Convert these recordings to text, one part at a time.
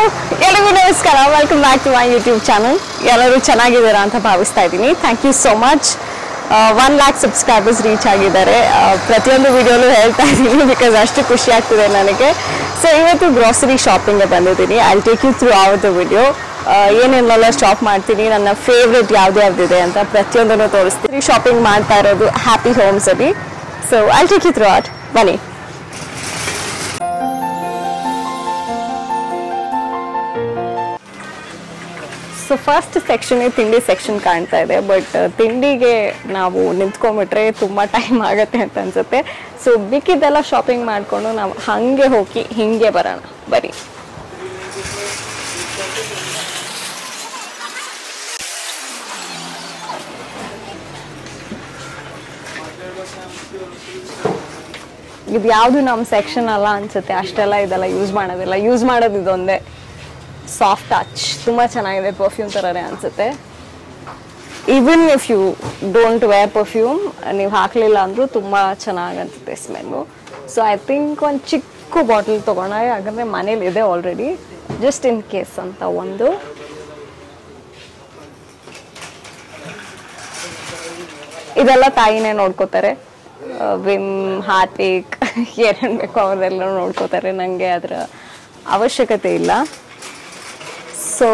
ಎಲ್ಲರಿಗೂ ನಮಸ್ಕಾರ welcome back to my YouTube channel ಎಲ್ಲರೂ ಚೆನ್ನಾಗಿದ್ದೀರಾ ಅಂತ ಭಾವಿಸ್ತಾ ಇದ್ದೀನಿ thank you so much one lakh subscribers reach ಆಗಿದ್ದಾರೆ ಆ, ಪ್ರತಿಯೊಂದು ವಿಡಿಯೋಲು ಹೇಳ್ತಾ ಇದ್ದೀನಿ ಬಿಕಾಸ್ ಅಷ್ಟು ಖುಷಿ ಆಗ್ತಿದೆ ನನಗೆ ಸೊ ಇವತ್ತು ಗ್ರಾಸರಿ ಶಾಪಿಂಗ್ಗೆ ಬಂದಿದ್ದೀನಿ I take you throughout the video ಏನೇನೆಲ್ಲ ಶಾಪ್ ಮಾಡ್ತೀನಿ ನನ್ನ ಫೇವ್ರೆಟ್ ಯಾವ್ದು ಯಾವ್ದಿದೆ ಅಂತ ಪ್ರತಿಯೊಂದನ್ನು ತೋರಿಸ್ತೀನಿ ಶಾಪಿಂಗ್ ಮಾಡ್ತಾ ಇರೋದು ಹ್ಯಾಪಿ ಹೋಮ್ಸಲ್ಲಿ so I take you throughout ಬನ್ನಿ ಸೊ ಫಸ್ಟ್ ಸೆಕ್ಷನ್ ತಿಂಡಿ ಸೆಕ್ಷನ್ ಕಾಣ್ತಾ ಇದೆ ಬಟ್ ತಿಂಡಿಗೆ ನಾವು ನಿಂತ್ಕೊಂಡ್ಬಿಟ್ರೆ ತುಂಬ ಟೈಮ್ ಆಗುತ್ತೆ ಅಂತ ಅನ್ಸುತ್ತೆ ಸೊ ಮಿಕ್ಕಿದ್ದೆಲ್ಲ ಶಾಪಿಂಗ್ ಮಾಡಿಕೊಂಡು ನಾವು ಹಾಗೆ ಹೋಗಿ ಹಿಂಗೆ ಬರೋಣ ಬರೀ ಇದು ಯಾವುದು ನಮ್ಮ ಸೆಕ್ಷನ್ ಅಲ್ಲ ಅನ್ಸುತ್ತೆ ಅಷ್ಟೆಲ್ಲ ಇದೆಲ್ಲ ಯೂಸ್ ಮಾಡೋದಿಲ್ಲ ಯೂಸ್ ಮಾಡೋದು ಇದೊಂದೇ ಸಾಫ್ಟ್ ಟಚ್ ತುಂಬ ಚೆನ್ನಾಗಿದೆ ಪರ್ಫ್ಯೂಮ್ ಥರನೇ ಅನಿಸುತ್ತೆ even if you don't wear perfume ನೀವು ಹಾಕಲಿಲ್ಲ ಅಂದರೂ ತುಂಬ ಚೆನ್ನಾಗಿ ಅನಿಸುತ್ತೆ ಸ್ಮೆಲ್ಲು ಸೊ ಐ ಥಿಂಕ್ ಒಂದು ಚಿಕ್ಕ ಬಾಟಲ್ ತೊಗೋಣ ಯಾಕಂದರೆ ಮನೇಲಿ ಇದೆ ಆಲ್ರೆಡಿ ಜಸ್ಟ್ ಇನ್ ಕೇಸ್ ಅಂತ ಒಂದು ಇದೆಲ್ಲ ತಾಯಿನೇ ನೋಡ್ಕೋತಾರೆ ವಿಮ್ ಹಾರ್ಪಿಕ್ ಏನೇನು ಬೇಕೋ ಅವರೆಲ್ಲ ನೋಡ್ಕೋತಾರೆ ನನಗೆ ಅದರ ಅವಶ್ಯಕತೆ ಇಲ್ಲ ಸೊ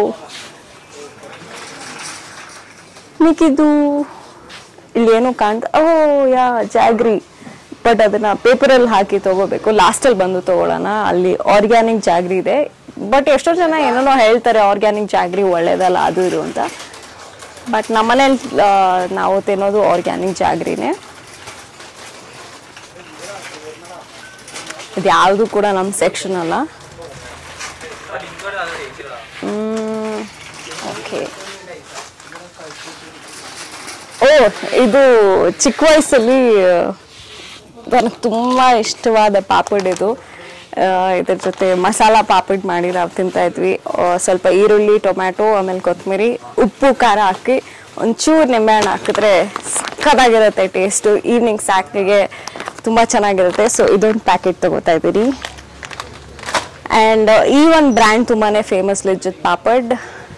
ಮಿಕ್ಕಿದ್ದು ಇಲ್ಲೇನು ಕಾಣ್ತ ಓ ಯಾ ಜಾಗ್ರಿ ಬಟ್ ಅದನ್ನ ಪೇಪರಲ್ಲಿ ಹಾಕಿ ತಗೋಬೇಕು ಲಾಸ್ಟಲ್ಲಿ ಬಂದು ತಗೊಳ್ಳೋಣ ಅಲ್ಲಿ ಆರ್ಗ್ಯಾನಿಕ್ ಜಾಗ್ರಿ ಇದೆ ಬಟ್ ಎಷ್ಟೋ ಜನ ಏನೇನೋ ಹೇಳ್ತಾರೆ ಆರ್ಗ್ಯಾನಿಕ್ ಜಾಗ್ರಿ ಒಳ್ಳೇದಲ್ಲ ಅದು ಇದು ಅಂತ ಬಟ್ ನಮ್ಮನೇಲಿ ನಾವು ತಿನ್ನೋದು ಆರ್ಗ್ಯಾನಿಕ್ ಜಾಗ್ರಿನೇ ಇದು ಯಾವುದು ಕೂಡ ನಮ್ಮ ಸೆಕ್ಷನ್ ಅಲ್ಲ ಓಕೆ ಓ ಇದು ಚಿಕ್ಕ ವಯಸ್ಸಲ್ಲಿ ನನಗೆ ತುಂಬ ಇಷ್ಟವಾದ ಪಾಪಡ್ ಇದು ಆ, ಇದ್ರ ಜೊತೆ ಮಸಾಲ ಪಾಪಡ್ ಮಾಡಿ ನಾವು ತಿಂತಾ ಇದ್ವಿ ಆ, ಸ್ವಲ್ಪ ಈರುಳ್ಳಿ ಟೊಮ್ಯಾಟೊ ಆಮೇಲೆ ಕೊತ್ತಂಬರಿ ಉಪ್ಪು ಖಾರ ಹಾಕಿ ಒಂಚೂರು ನಿಂಬೆಹಣ್ಣು ಹಾಕಿದ್ರೆ ಸಕ್ಕತ್ತಾಗಿರುತ್ತೆ ಟೇಸ್ಟು ಈವ್ನಿಂಗ್ ಸ್ಯಾಕ್ಗೆ ತುಂಬ ಚೆನ್ನಾಗಿರುತ್ತೆ ಸೊ ಇದೊಂದು ಪ್ಯಾಕೆಟ್ ತಗೋತಾ ಇದ್ದೀರಿ ಆ್ಯಂಡ್ ಈ ಒಂದು ಬ್ರ್ಯಾಂಡ್ ತುಂಬಾ ಫೇಮಸ್ ಲಿಜ್ಜತ್ ಪಾಪಡ್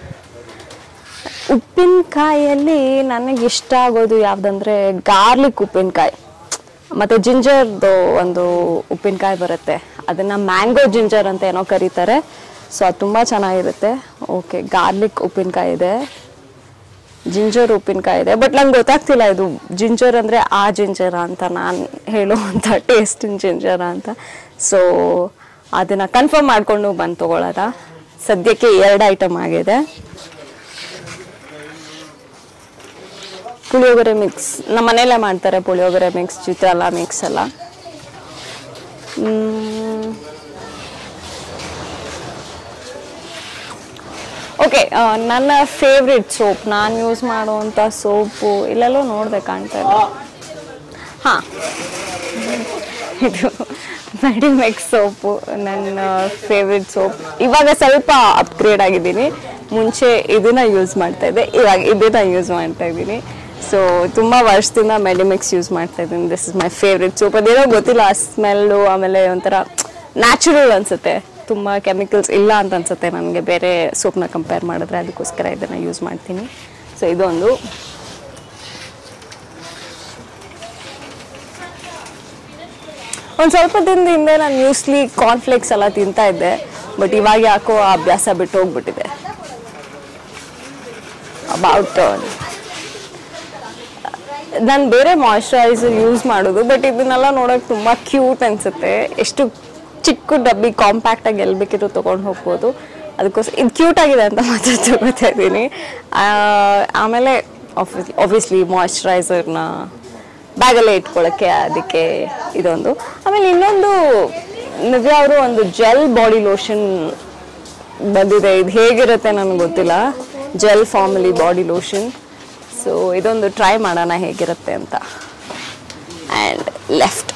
ಉಪ್ಪಿನಕಾಯಲ್ಲಿ ನನಗೆ ಇಷ್ಟ ಆಗೋದು ಯಾವುದಂದ್ರೆ ಗಾರ್ಲಿಕ್ ಉಪ್ಪಿನಕಾಯಿ ಮತ್ತು ಜಿಂಜರ್ದು ಒಂದು ಉಪ್ಪಿನಕಾಯಿ ಬರುತ್ತೆ ಅದನ್ನು ಮ್ಯಾಂಗೋ ಜಿಂಜರ್ ಅಂತ ಏನೋ ಕರೀತಾರೆ ಸೊ ಅದು ತುಂಬ ಚೆನ್ನಾಗಿರುತ್ತೆ ಓಕೆ ಗಾರ್ಲಿಕ್ ಉಪ್ಪಿನಕಾಯಿ ಇದೆ ಜಿಂಜರ್ ಉಪ್ಪಿನಕಾಯಿ ಇದೆ ಬಟ್ ನಂಗೆ ಗೊತ್ತಾಗ್ತಿಲ್ಲ ಇದು ಜಿಂಜರ್ ಅಂದರೆ ಆ ಜಿಂಜರ ಅಂತ ನಾನು ಹೇಳುವಂಥ ಟೇಸ್ಟಿನ ಜಿಂಜರ ಅಂತ ಸೊ ಅದನ್ನು ಕನ್ಫರ್ಮ್ ಮಾಡಿಕೊಂಡು ಬಂದು ತೊಗೊಳ್ಳೋದ ಸದ್ಯಕ್ಕೆ ಎರಡು ಐಟಮ್ ಆಗಿದೆ ಪುಳಿಯೋಗರೆ ಮಿಕ್ಸ್ ನಮ್ಮ ಮನೆಯಲ್ಲೇ ಮಾಡ್ತಾರೆ ಪುಳಿಯೋಗರೆ ಮಿಕ್ಸ್ ಚಿತ್ರಾಲ ಮಿಕ್ಸ್ ಎಲ್ಲ ಓಕೆ ನನ್ನ ಫೇವ್ರೆಟ್ ಸೋಪ್ ನಾನು ಯೂಸ್ ಮಾಡುವಂಥ ಸೋಪು ಇಲ್ಲೆಲ್ಲೋ ನೋಡಿದೆ ಕಾಣ್ತಾ ಇದೆ ಹಾಂ ಇದು ಮೆಡಿಮೆಕ್ಸ್ ಸೋಪು ನನ್ನ ಫೇವ್ರೆಟ್ ಸೋಪ್ ಇವಾಗ ಸ್ವಲ್ಪ ಅಪ್ಗ್ರೇಡ್ ಆಗಿದ್ದೀನಿ ಮುಂಚೆ ಇದನ್ನ ಯೂಸ್ ಮಾಡ್ತಾ ಇದ್ದೆ ಇವಾಗ ಇದನ್ನ ಯೂಸ್ ಮಾಡ್ತಾ ಇದ್ದೀನಿ ಸೊ ತುಂಬ ವರ್ಷದಿಂದ ಮೆಡಿಮಿಕ್ಸ್ ಯೂಸ್ ಮಾಡ್ತಾ ಇದ್ದೀನಿ this is my favourite soap ಅದೇನೋ ಗೊತ್ತಿಲ್ಲ ಆ ಸ್ಮೆಲ್ಲು ಆಮೇಲೆ ಒಂಥರ ನ್ಯಾಚುರಲ್ ಅನಿಸುತ್ತೆ ತುಂಬ ಕೆಮಿಕಲ್ಸ್ ಇಲ್ಲ ಅಂತ ಅನ್ಸುತ್ತೆ ನನಗೆ ಬೇರೆ ಸೋಪ್ನ ಕಂಪೇರ್ ಮಾಡಿದ್ರೆ ಅದಕ್ಕೋಸ್ಕರ ಇದನ್ನು ಯೂಸ್ ಮಾಡ್ತೀನಿ ಸೊ ಇದೊಂದು ಒಂದು ಸ್ವಲ್ಪ ದಿನದ ಹಿಂದೆ ನಾನು ನ್ಯೂಸ್ಲಿ ಕಾರ್ನ್ಫ್ಲೇಕ್ಸ್ ಎಲ್ಲ ತಿಂತಾ ಇದ್ದೆ ಬಟ್ ಇವಾಗ ಯಾಕೋ ಆ ಅಭ್ಯಾಸ ಬಿಟ್ಟು ಹೋಗ್ಬಿಟ್ಟಿದೆ ಅಬೌಟ್ ನಾನು ಬೇರೆ ಮಾಯ್ಶ್ಚರೈಸರ್ ಯೂಸ್ ಮಾಡೋದು ಬಟ್ ಇದನ್ನೆಲ್ಲ ನೋಡೋಕೆ ತುಂಬ ಕ್ಯೂಟ್ ಅನಿಸುತ್ತೆ ಎಷ್ಟು ಚಿಕ್ಕ ಡಬ್ಬಿ ಕಾಂಪ್ಯಾಕ್ಟಾಗಿ ಎಲ್ಲಿ ಬೇಕಿದ್ರು ತೊಗೊಂಡು ಹೋಗ್ಬೋದು ಅದಕ್ಕೋಸ್ಕರ ಇದು ಕ್ಯೂಟ್ ಆಗಿದೆ ಅಂತ ಮಾತ್ರ ತಗೋತಾ ಇದ್ದೀನಿ ಆಮೇಲೆ ಆಬ್ವಿಯಸ್ಲಿ ಮಾಯ್ಶ್ಚರೈಸರ್ನ ಬ್ಯಾಗಲ್ಲೇ ಇಟ್ಕೊಳ್ಳೋಕ್ಕೆ ಅದಕ್ಕೆ ಇದೊಂದು ಆಮೇಲೆ ಇನ್ನೊಂದು ನಿವ್ಯ ಅವರು ಒಂದು ಜೆಲ್ ಬಾಡಿ ಲೋಷನ್ ಬಂದಿದೆ ಇದು ಹೇಗಿರುತ್ತೆ ನನಗೆ ಗೊತ್ತಿಲ್ಲ gel formally body lotion so ಇದೊಂದು ಟ್ರೈ ಮಾಡೋಣ ಹೇಗಿರುತ್ತೆ ಅಂತ and left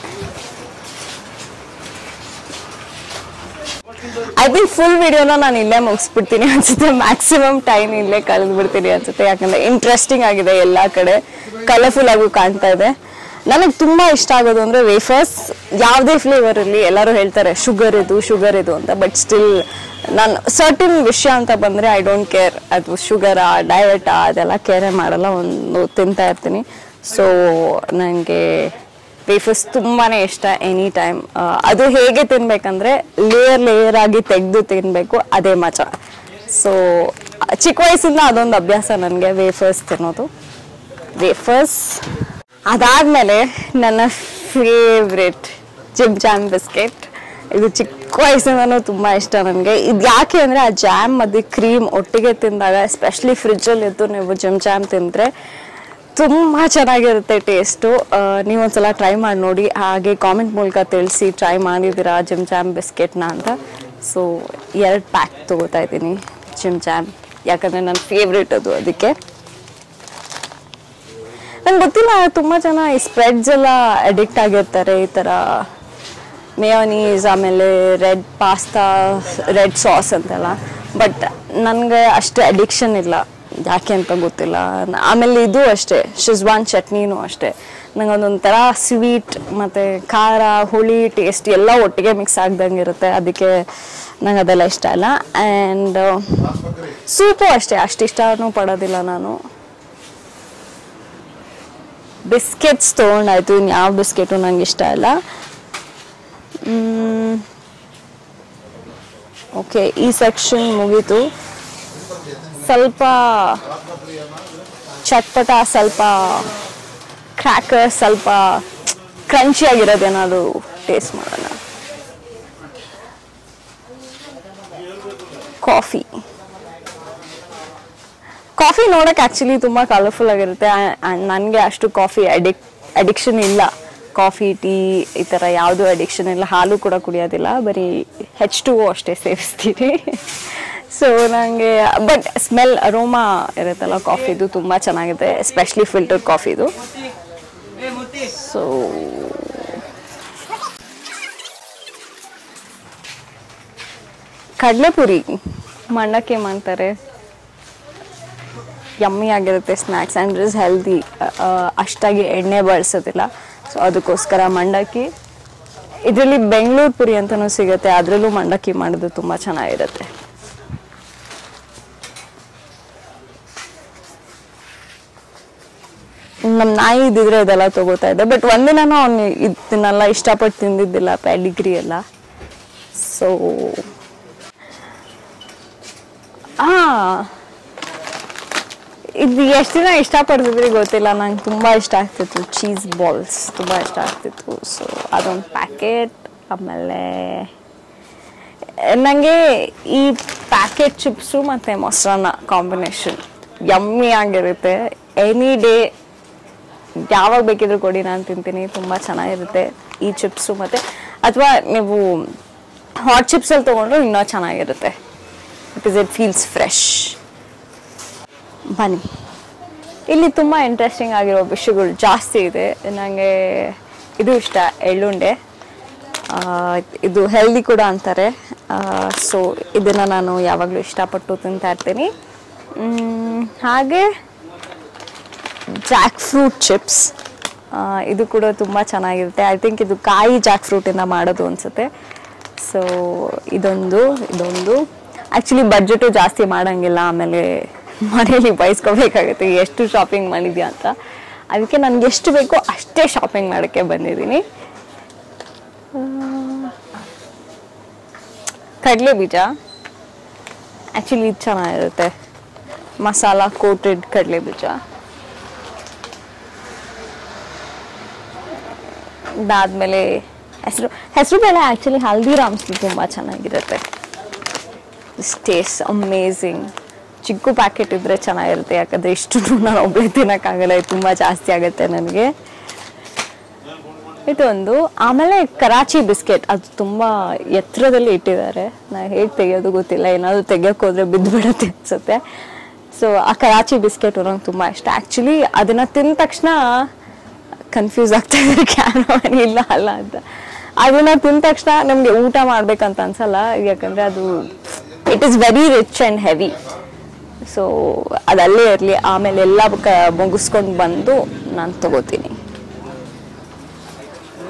I think full ವಿಡಿಯೋನ ನಾನು ಇಲ್ಲೇ ಮುಗಿಸ್ಬಿಡ್ತೀನಿ ಅನ್ಸುತ್ತೆ ಮ್ಯಾಕ್ಸಿಮಮ್ ಟೈಮ್ ಇಲ್ಲೇ ಕಳೆದು ಬಿಡ್ತೀನಿ ಅನ್ಸುತ್ತೆ ಯಾಕಂದ್ರೆ ಇಂಟ್ರೆಸ್ಟಿಂಗ್ ಆಗಿದೆ ಎಲ್ಲ ಕಡೆ ಕಲರ್ಫುಲ್ ಆಗು ಕಾಣ್ತಾ ಇದೆ ನನಗೆ ತುಂಬ ಇಷ್ಟ ಆಗೋದು ಅಂದರೆ ವೇಫರ್ಸ್ ಯಾವುದೇ ಫ್ಲೇವರ್ ಇರಲಿ ಎಲ್ಲರೂ ಹೇಳ್ತಾರೆ ಶುಗರ್ ಇದು ಶುಗರ್ ಇದು ಅಂತ ಬಟ್ ಸ್ಟಿಲ್ ನಾನು ಸರ್ಟಿನ್ ವಿಷಯ ಅಂತ ಬಂದರೆ ಐ ಡೋಂಟ್ ಕೇರ್ ಅದು ಶುಗರಾ ಡಯಟಾ ಅದೆಲ್ಲ ಕೇರೇ ಮಾಡಲ್ಲ ಒಂದು ತಿಂತಾ ಇರ್ತೀನಿ ಸೊ ನನಗೆ ವೇಫರ್ಸ್ ತುಂಬಾ ಇಷ್ಟ ಎನಿ ಟೈಮ್ ಅದು ಹೇಗೆ ತಿನ್ಬೇಕಂದ್ರೆ ಲೇಯರ್ ಲೇಯರ್ ಆಗಿ ತೆಗೆದು ತಿನ್ನಬೇಕು ಅದೇ ಮಜಾ ಸೊ ಚಿಕ್ಕ ವಯಸ್ಸಿಂದ ಅದೊಂದು ಅಭ್ಯಾಸ ನನಗೆ ವೇಫರ್ಸ್ ತಿನ್ನೋದು ವೇಫರ್ಸ್ ಅದಾದಮೇಲೆ ನನ್ನ ಫೇವ್ರೆಟ್ ಜಿಮ್ ಜಾಮ್ ಬಿಸ್ಕೆಟ್ ಇದು ಚಿಕ್ಕ ವಯಸ್ಸಿಂದನೂ ತುಂಬ ಇಷ್ಟ ನನಗೆ ಇದು ಯಾಕೆ ಅಂದರೆ ಆ ಜಾಮ್ ಮತ್ತು ಕ್ರೀಮ್ ಒಟ್ಟಿಗೆ ತಿಂದಾಗ ಎಸ್ಪೆಷಲಿ ಫ್ರಿಜ್ಜಲ್ಲಿ ಇದ್ದು ನೀವು ಜಿಮ್ ಜಾಮ್ ತಿಂದರೆ ತುಂಬ ಚೆನ್ನಾಗಿರುತ್ತೆ ಟೇಸ್ಟು ನೀವೊಂದ್ಸಲ ಟ್ರೈ ಮಾಡಿ ನೋಡಿ ಹಾಗೆ ಕಾಮೆಂಟ್ ಮೂಲಕ ತಿಳಿಸಿ ಟ್ರೈ ಮಾಡಿದ್ದೀರಾ ಜಿಮ್ ಜಾಮ್ ಬಿಸ್ಕೆಟ್ನ ಅಂತ ಸೊ ಎರಡು ಪ್ಯಾಕ್ ತೊಗೋತಾ ಇದ್ದೀನಿ ಜಿಮ್ ಜಾಮ್ ಯಾಕಂದರೆ ನನ್ನ ಫೇವ್ರೇಟ್ ಅದು ಅದಕ್ಕೆ ನಂಗೆ ಗೊತ್ತಿಲ್ಲ ತುಂಬ ಜನ ಈ ಸ್ಪ್ರೆಡ್ಸ್ ಎಲ್ಲ ಅಡಿಕ್ಟ್ ಆಗಿರ್ತಾರೆ ಈ ಥರ ಮೇಯೋನೀಸ್ ಆಮೇಲೆ ರೆಡ್ ಪಾಸ್ತಾ ರೆಡ್ ಸಾಸ್ ಅಂತೆಲ್ಲ ಬಟ್ ನನಗೆ ಅಷ್ಟು ಅಡಿಕ್ಷನ್ ಇಲ್ಲ ಯಾಕೆ ಅಂತ ಗೊತ್ತಿಲ್ಲ ನ- ಆಮೇಲೆ ಇದು ಅಷ್ಟೇ ಶಿಜ್ವಾನ್ ಚಟ್ನಿನೂ ಅಷ್ಟೇ ನಂಗೆ ಒಂದೊಂಥರ ಸ್ವೀಟ್ ಮತ್ತು ಖಾರ ಹುಳಿ ಟೇಸ್ಟ್ ಎಲ್ಲ ಒಟ್ಟಿಗೆ ಮಿಕ್ಸ್ ಆಗ್ದಂಗೆ ಇರುತ್ತೆ ಅದಕ್ಕೆ ನಂಗೆ ಅದೆಲ್ಲ ಇಷ್ಟ ಇಲ್ಲ ಆ್ಯಂಡ್ ಸೂಪು ಅಷ್ಟೇ ಅಷ್ಟು ಇಷ್ಟನೂ ಪಡೋದಿಲ್ಲ ನಾನು ಬಿಸ್ಕೆಟ್ಸ್ ತೊಗೊಂಡಾಯ್ತು ಇನ್ನು ಯಾವ ಬಿಸ್ಕೆಟು ನಂಗೆ ಇಷ್ಟ ಇಲ್ಲ ಓಕೆ ಈ ಸೆಕ್ಷನ್ ಮುಗೀತು ಸ್ವಲ್ಪ ಚಟ್ಪಟ ಸ್ವಲ್ಪ ಕ್ರ್ಯಾಕರ್ ಸ್ವಲ್ಪ ಕ್ರಂಚಿ ಆಗಿರೋದೇನಾದ್ರು ಟೇಸ್ಟ್ ಮಾಡೋಣ ಕಾಫಿ ಕಾಫಿ ನೋಡಕ್ಕೆ ಆ್ಯಕ್ಚುಲಿ ತುಂಬ ಕಲರ್ಫುಲ್ ಆಗಿರುತ್ತೆ ನನಗೆ ಅಷ್ಟು ಕಾಫಿ ಅಡಿಕ್ ಅಡಿಕ್ಷನ್ ಇಲ್ಲ ಕಾಫಿ ಟೀ ಈ ಥರ ಯಾವುದೂ ಅಡಿಕ್ಷನ್ ಇಲ್ಲ ಹಾಲು ಕೂಡ ಕುಡಿಯೋದಿಲ್ಲ ಬರೀ ಹೆಚ್ ಟು ಅಷ್ಟೇ ಸೇವಿಸ್ತೀನಿ ಸೊ ನನಗೆ ಬಟ್ ಸ್ಮೆಲ್ ಅರೋಮಾ ಇರುತ್ತಲ್ಲ ಕಾಫಿದು ತುಂಬ ಚೆನ್ನಾಗಿದೆ ಎಸ್ಪೆಷಲಿ ಫಿಲ್ಟರ್ ಕಾಫಿದು ಸೊ ಕಡಲೆಪುರಿ ಮಂಡಕ್ಕಿ ಮಾಡ್ತಾರೆ ಯಮ್ಮಿ ಆಗಿರುತ್ತೆ ಸ್ನ್ಯಾಕ್ಸ್ ಆ್ಯಂಡ್ ಇಸ್ ಹೆಲ್ದಿ ಅಷ್ಟಾಗಿ ಎಣ್ಣೆ ಬಳಸೋದಿಲ್ಲ ಸೊ ಅದಕ್ಕೋಸ್ಕರ ಮಂಡಕ್ಕಿ ಇದರಲ್ಲಿ ಬೆಂಗಳೂರು ಪುರಿ ಅಂತಲೂ ಸಿಗುತ್ತೆ ಅದರಲ್ಲೂ ಮಂಡಕ್ಕಿ ಮಾಡೋದು ತುಂಬ ಚೆನ್ನಾಗಿರುತ್ತೆ ನಮ್ಮ ನಾಯಿ ಇದ್ದಿದ್ರೆ ಇದೆಲ್ಲ ತಗೋತಾ ಇದ್ದೆ ಬಟ್ ಒಂದಿನೂ ಅವ್ನು ಇದನ್ನೆಲ್ಲ ಇಷ್ಟಪಟ್ಟು ತಿಂದಿದ್ದಿಲ್ಲ ಪ್ಯಾಡಿಗ್ರಿ ಎಲ್ಲ ಸೊ ಹಾಂ ಇದು ಎಷ್ಟು ದಿನ ಇಷ್ಟಪಡ್ತಿದ್ರಿ ಗೊತ್ತಿಲ್ಲ ನಂಗೆ ತುಂಬ ಇಷ್ಟ ಆಗ್ತಿತ್ತು ಚೀಸ್ ಬಾಲ್ಸ್ ತುಂಬ ಇಷ್ಟ ಆಗ್ತಿತ್ತು ಸೊ ಅದೊಂದು ಪ್ಯಾಕೆಟ್ ಆಮೇಲೆ ನನಗೆ ಈ ಪ್ಯಾಕೆಟ್ ಚಿಪ್ಸು ಮತ್ತು ಮೊಸರನ್ನ ಕಾಂಬಿನೇಷನ್ ಯಮ್ಮಿ ಆಗಿರುತ್ತೆ ಎನಿ ಡೇ ಯಾವಾಗ ಬೇಕಿದ್ರೂ ಕೊಡಿ ನಾನು ತಿಂತೀನಿ ತುಂಬ ಚೆನ್ನಾಗಿರುತ್ತೆ ಈ ಚಿಪ್ಸು ಮತ್ತು ಅಥವಾ ನೀವು ಹಾಟ್ ಚಿಪ್ಸಲ್ಲಿ ತೊಗೊಂಡ್ರು ಇನ್ನೂ ಚೆನ್ನಾಗಿರುತ್ತೆ ಬಿಕಾಸ್ ಇಟ್ ಫೀಲ್ಸ್ ಫ್ರೆಶ್ ಬನ್ನಿ ಇಲ್ಲಿ ತುಂಬ ಇಂಟ್ರೆಸ್ಟಿಂಗ್ ಆಗಿರೋ ವಿಷಯಗಳು ಜಾಸ್ತಿ ಇದೆ ನನಗೆ ಇದು ಇಷ್ಟ ಎಳ್ಳುಂಡೆ ಆ, ಇದು ಹೆಲ್ದಿ ಕೂಡ ಅಂತಾರೆ ಸೊ ಇದನ್ನು ನಾನು ಯಾವಾಗಲೂ ಇಷ್ಟಪಟ್ಟು ತಿಂತಾ ಇರ್ತೀನಿ ಮ್, ಹಾಗೆ ಜಾಕ್ ಫ್ರೂಟ್ ಚಿಪ್ಸ್ ಇದು ಕೂಡ ತುಂಬ ಚೆನ್ನಾಗಿರುತ್ತೆ ಐ ಥಿಂಕ್ ಇದು ಕಾಯಿ ಜಾಕ್ ಫ್ರೂಟಿಂದ ಮಾಡೋದು ಅನಿಸುತ್ತೆ ಸೊ ಇದೊಂದು ಇದೊಂದು ಆ್ಯಕ್ಚುಲಿ ಬಡ್ಜೆಟು ಜಾಸ್ತಿ ಮಾಡೋಂಗಿಲ್ಲ ಆಮೇಲೆ ಮನೇಲಿ ಬಯಸ್ಕೋಬೇಕಾಗುತ್ತೆ ಎಷ್ಟು ಶಾಪಿಂಗ್ ಮಾಡಿದ್ಯಾ ಅಂತ ಅದಕ್ಕೆ ನನಗೆ ಎಷ್ಟು ಬೇಕೋ ಅಷ್ಟೇ ಶಾಪಿಂಗ್ ಮಾಡೋಕ್ಕೆ ಬಂದಿದ್ದೀನಿ ಕಡಲೆ ಬೀಜ ಆ್ಯಕ್ಚುಲಿ ಇದು ಚೆನ್ನಾಗಿರುತ್ತೆ ಮಸಾಲ ಕೋಟೆಡ್ ಕಡಲೆ ಬೀಜ ಇದಾದ್ಮೇಲೆ ಹೆಸರು ಹೆಸರು ಬೇಳೆ ಆ್ಯಕ್ಚುಲಿ ಹಲ್ದಿರಾಮ್ಸ್ ತುಂಬ ಚೆನ್ನಾಗಿರುತ್ತೆ ಟೇಸ್ಟ್ ಅಮೇಝಿಂಗ್ ಚಿಕ್ಕ ಪ್ಯಾಕೆಟ್ ಇದ್ರೆ ಚೆನ್ನಾಗಿರುತ್ತೆ ಯಾಕಂದರೆ ಇಷ್ಟು ನಾನು ಒಬ್ಬಳೇ ತಿನ್ನೋಕ್ಕಾಗಲ್ಲ ಇದು ತುಂಬ ಜಾಸ್ತಿ ಆಗುತ್ತೆ ನನಗೆ ಇದೊಂದು ಆಮೇಲೆ ಕರಾಚಿ ಬಿಸ್ಕೆಟ್ ಅದು ತುಂಬ ಎತ್ತರದಲ್ಲಿ ಇಟ್ಟಿದ್ದಾರೆ ನಾ ಹೇಗೆ ತೆಗಿಯೋದು ಗೊತ್ತಿಲ್ಲ ಏನಾದರೂ ತೆಗಿಯೋಕೆ ಹೋದ್ರೆ ಬಿದ್ದು ಬಿಡುತ್ತೆ ಅನ್ಸುತ್ತೆ ಸೊ ಆ ಕರಾಚಿ ಬಿಸ್ಕೆಟ್ ನಂಗೆ ತುಂಬ ಇಷ್ಟ ಆ್ಯಕ್ಚುಲಿ ಅದನ್ನು ತಿಂದ ತಕ್ಷಣ ಕನ್ಫ್ಯೂಸ್ ಆಗ್ತಾ ಇದ್ದಾರೆ ಕ್ಯಾರವಾನಿ ಇಲ್ಲ ಅಲ್ಲ ಅಂತ ಅದನ್ನ ತಿಂದ ತಕ್ಷಣ ನಮಗೆ ಊಟ ಮಾಡ್ಬೇಕಂತ ಅನ್ಸಲ್ಲ ಯಾಕಂದರೆ ಅದು it is very rich and heavy so ಅದಲ್ಲೇ ಇರಲಿ ಆಮೇಲೆ ಎಲ್ಲ ಕ ಮುಗಿಸ್ಕೊಂಡು ಬಂದು ನಾನು ತಗೋತೀನಿ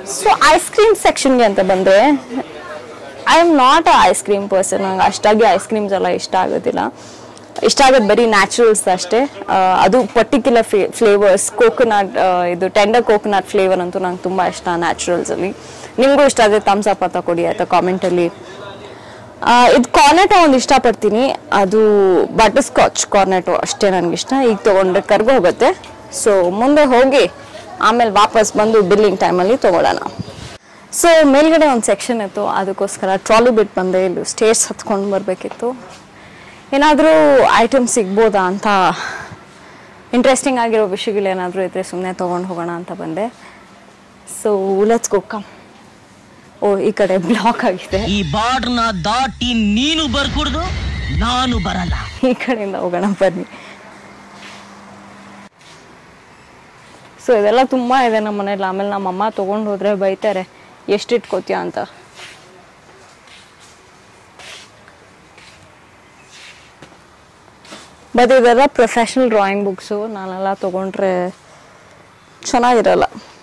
ಸೊ ಐಸ್ ಕ್ರೀಮ್ ಸೆಕ್ಷನ್ಗೆ ಅಂತ ಬಂದರೆ I am not a ice cream person ನಂಗೆ ಅಷ್ಟಾಗಿ ಐಸ್ ಕ್ರೀಮ್ಸ್ ಎಲ್ಲ ಇಷ್ಟ ಆಗೋದಿಲ್ಲ ಇಷ್ಟ ಆಗೋದು ಬರೀ ನ್ಯಾಚುರಲ್ಸ್ ಅಷ್ಟೇ ಆ, ಅದು ಪರ್ಟಿಕ್ಯುಲರ್ ಫ್ಲೇವರ್ಸ್ ಕೋಕೋನಟ್ ಇದು ಟೆಂಡರ್ ಕೋಕೋನಟ್ ಫ್ಲೇವರ್ ಅಂತೂ ನಂಗೆ ತುಂಬ ಇಷ್ಟ ನ್ಯಾಚುರಲ್ಸಲ್ಲಿ ನಿಮಗೂ ಇಷ್ಟ ಆದರೆ ಥಮ್ಸ್ ಅಪ್ ಅಂತ ಕೊಡಿ ಆಯಿತಾ ಕಾಮೆಂಟಲ್ಲಿ ಇದು ಕಾರ್ನೆಟೋ ಒಂದು ಇಷ್ಟಪಡ್ತೀನಿ ಅದು ಬಟರ್ ಸ್ಕಾಚ್ ಕಾರ್ನೆಟೋ ಅಷ್ಟೇ ನನಗಿಷ್ಟ ಈಗ ತೊಗೊಂಡ್ರೆ ಕರ್ಗೋ ಹೋಗುತ್ತೆ ಸೊ ಮುಂದೆ ಹೋಗಿ ಆಮೇಲೆ ವಾಪಸ್ ಬಂದು ಬಿಲ್ಲಿಂಗ್ ಟೈಮಲ್ಲಿ ತೊಗೊಳ್ಳೋಣ ಸೊ ಮೇಲ್ಗಡೆ ಒಂದು ಸೆಕ್ಷನ್ ಇತ್ತು ಅದಕ್ಕೋಸ್ಕರ ಟ್ರಾಲಿ ಬಿಟ್ಟು ಬಂದೆ ಇಲ್ಲಿ ಸ್ಟೇರ್ಸ್ ಹತ್ಕೊಂಡು ಬರಬೇಕಿತ್ತು ಏನಾದರೂ ಐಟಮ್ ಸಿಗ್ಬೋದಾ ಅಂತ ಇಂಟ್ರೆಸ್ಟಿಂಗ್ ಆಗಿರೋ ವಿಷಯಗಳೇನಾದರೂ ಇದ್ದರೆ ಸುಮ್ಮನೆ ತೊಗೊಂಡು ಹೋಗೋಣ ಅಂತ ಬಂದೆ ಸೊ ಲೆಟ್ಸ್ ಗೋ ಕಮ್ ಓ ಈ ಕಡೆ ಬ್ಲಾಕ್ ಆಗಿದೆ ಈ ಬಾರ್ಡ್ನ ದಾಟಿ ನೀನು ಬರ್ಕೂಡ್ದು ನಾನು ಬರಲ್ಲ ಈ ಕಡೆಯಿಂದ ಹೋಗೋಣ ಬನ್ನಿ ಸೊ ಇದೆಲ್ಲ ತುಂಬ ಇದೆ ನಮ್ಮ ಮನೇಲಿ ಆಮೇಲೆ ನಮ್ಮ ಅಮ್ಮ ತೊಗೊಂಡು ಹೋದ್ರೆ ಬೈತಾರೆ ಎಷ್ಟು ಇಟ್ಕೋತೀಯ ಅಂತ ಬಟ್ ಇದೆಲ್ಲ ಪ್ರೊಫೆಷ್ನಲ್ ಡ್ರಾಯಿಂಗ್ ಬುಕ್ಸು ನಾನೆಲ್ಲ ತೊಗೊಂಡ್ರೆ ಚೆನ್ನಾಗಿರಲ್ಲ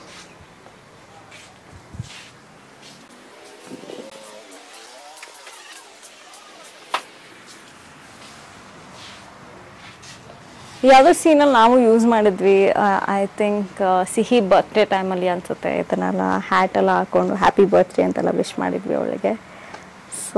ಯಾವುದೋ ಸೀನಲ್ಲಿ ನಾವು ಯೂಸ್ ಮಾಡಿದ್ವಿ ಐ ಥಿಂಕ್ ಸಿಹಿ ಬರ್ತ್ಡೇ ಟೈಮಲ್ಲಿ ಅನ್ಸುತ್ತೆ ಇದನ್ನೆಲ್ಲ ಹ್ಯಾಟ್ ಎಲ್ಲ ಹಾಕೊಂಡು ಹ್ಯಾಪಿ ಬರ್ತ್ಡೇ ಅಂತೆಲ್ಲ ವಿಶ್ ಮಾಡಿದ್ವಿ ಅವಳಿಗೆ ಸೊ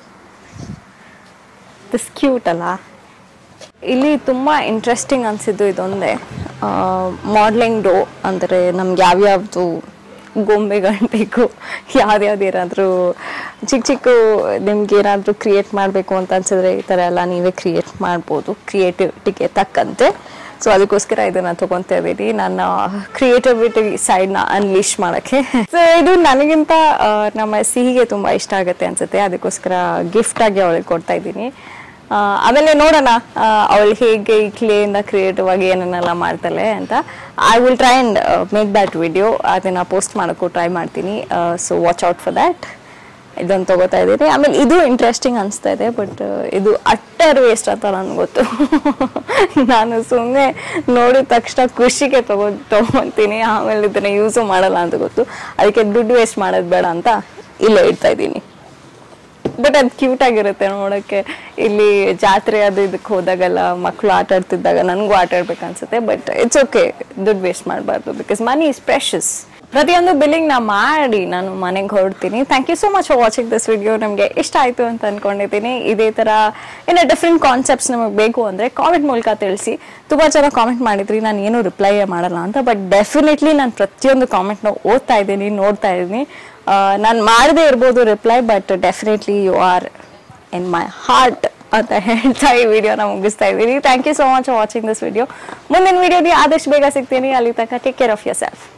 ದಿಸ್ ಕ್ಯೂಟ್ ಅಲ್ಲ ಇಲ್ಲಿ ತುಂಬ ಇಂಟ್ರೆಸ್ಟಿಂಗ್ ಅನಿಸಿದ್ದು ಇದೊಂದೇ ಮಾಡ್ಲಿಂಗ್ ಡೋ ಅಂದರೆ ನಮ್ಗೆ ಯಾವ್ಯಾವ್ದು ಗೊಂಬೆಗಳು ಬೇಕು ಯಾವ್ದ್ಯಾವ್ದು ಏನಾದರೂ ಚಿಕ್ಕ ಚಿಕ್ಕ ನಿಮ್ಗೆ ಏನಾದರೂ ಕ್ರಿಯೇಟ್ ಮಾಡಬೇಕು ಅಂತ ಅನ್ಸಿದ್ರೆ ಈ ಥರ ಎಲ್ಲ ನೀವೇ ಕ್ರಿಯೇಟ್ ಮಾಡ್ಬೋದು ಕ್ರಿಯೇಟಿವಿಟಿಗೆ ತಕ್ಕಂತೆ ಸೊ ಅದಕ್ಕೋಸ್ಕರ ಇದನ್ನ ತಗೊತಾ ಇದ್ದೀನಿ ನನ್ನ ಕ್ರಿಯೇಟಿವಿಟಿ ಸೈಡ್ನ ಅನ್ಲೀಶ್ ಮಾಡೋಕ್ಕೆ ಸೊ ಇದು ನನಗಿಂತ ಆ, ನಮ್ಮ ಸಿಹಿಗೆ ತುಂಬ ಇಷ್ಟ ಆಗುತ್ತೆ ಅನ್ಸುತ್ತೆ ಅದಕ್ಕೋಸ್ಕರ ಗಿಫ್ಟ್ ಆಗಿ ಅವಳಿಗೆ ಕೊಡ್ತಾ ಇದ್ದೀನಿ ಆ, ಆಮೇಲೆ ನೋಡೋಣ ಅವಳು ಹೇಗೆ ಈ ಕ್ಲೇಯಿಂದ ಕ್ರಿಯೇಟಿವ್ ಆಗಿ ಏನನ್ನೆಲ್ಲ ಮಾಡ್ತಾಳೆ ಅಂತ I will try and make that video ಅದನ್ನ ಪೋಸ್ಟ್ ಮಾಡೋಕ್ಕೂ ಟ್ರೈ ಮಾಡ್ತೀನಿ so watch out for that ಇದನ್ನು ತಗೋತಾ ಇದ್ದೀನಿ ಆಮೇಲೆ ಇದು ಇಂಟ್ರೆಸ್ಟಿಂಗ್ ಅನಿಸ್ತಾ ಇದೆ ಬಟ್ ಇದು ಅಟ್ಟರ್ ವೇಸ್ಟ್ ಅಂತ ನನಗೆ ಗೊತ್ತು ನಾನು ಸುಮ್ಮನೆ ನೋಡಿದ ತಕ್ಷಣ ಖುಷಿಗೆ ತಗೋ ತಗೊಂತೀನಿ ಆಮೇಲೆ ಇದನ್ನ ಯೂಸು ಮಾಡಲ್ಲ ಅಂತ ಗೊತ್ತು ಅದಕ್ಕೆ ದುಡ್ಡು ವೇಸ್ಟ್ ಮಾಡೋದು ಬೇಡ ಅಂತ ಇಲ್ಲೇ ಇಡ್ತಾ ಇದ್ದೀನಿ ಬಟ್ ಅದು ಕ್ಯೂಟ್ ಆಗಿರುತ್ತೆ ನೋಡೋಕ್ಕೆ ಇಲ್ಲಿ ಜಾತ್ರೆ ಅದು ಇದಕ್ಕೆ ಹೋದಾಗೆಲ್ಲ ಮಕ್ಕಳು ಆಟ ಆಡ್ತಿದ್ದಾಗ ನನಗೂ ಆಟ ಆಡ್ಬೇಕು ಅನ್ಸುತ್ತೆ ಬಟ್ ಇಟ್ಸ್ ಓಕೆ ದುಡ್ಡು ವೇಸ್ಟ್ ಮಾಡಬಾರ್ದು ಬಿಕಾಸ್ ಮನಿ ಇಸ್ ಪ್ರೆಷಸ್ ಪ್ರತಿಯೊಂದು ಬಿಲ್ಲಿಂಗ್ ನಾ ಮಾಡಿ ನಾನು ಮನೆಗೆ ಹೊರಡ್ತೀನಿ thank you so much for watching this video ನಮಗೆ ಇಷ್ಟ ಆಯಿತು ಅಂತ ಅಂದ್ಕೊಂಡಿದ್ದೀನಿ ಇದೇ ಥರ ಏನೋ ಡಿಫ್ರೆಂಟ್ ಕಾನ್ಸೆಪ್ಟ್ಸ್ ನಮಗೆ ಬೇಕು ಅಂದರೆ ಕಾಮೆಂಟ್ ಮೂಲಕ ತಿಳಿಸಿ ತುಂಬ ಜನ ಕಾಮೆಂಟ್ ಮಾಡಿದ್ರಿ ನಾನು ಏನೂ ರಿಪ್ಲೈ ಮಾಡಲ್ಲ ಅಂತ ಬಟ್ ಡೆಫಿನೆಟ್ಲಿ ನಾನು ಪ್ರತಿಯೊಂದು ಕಾಮೆಂಟ್ನ ಓದ್ತಾ ಇದ್ದೀನಿ ನೋಡ್ತಾ ಇದ್ದೀನಿ ನಾನು ಮಾಡದೇ ಇರ್ಬೋದು reply but definitely you are in my heart ಅಂತ ಹೇಳ್ತಾ ಈ ವಿಡಿಯೋನ ಮುಗಿಸ್ತಾ ಇದ್ದೀನಿ thank you so much for watching this video ಮುಂದಿನ ವಿಡಿಯೋಲಿ ಆದಷ್ಟು ಬೇಗ ಸಿಗ್ತೀನಿ ಅಲ್ಲಿ ತನಕ take care of your self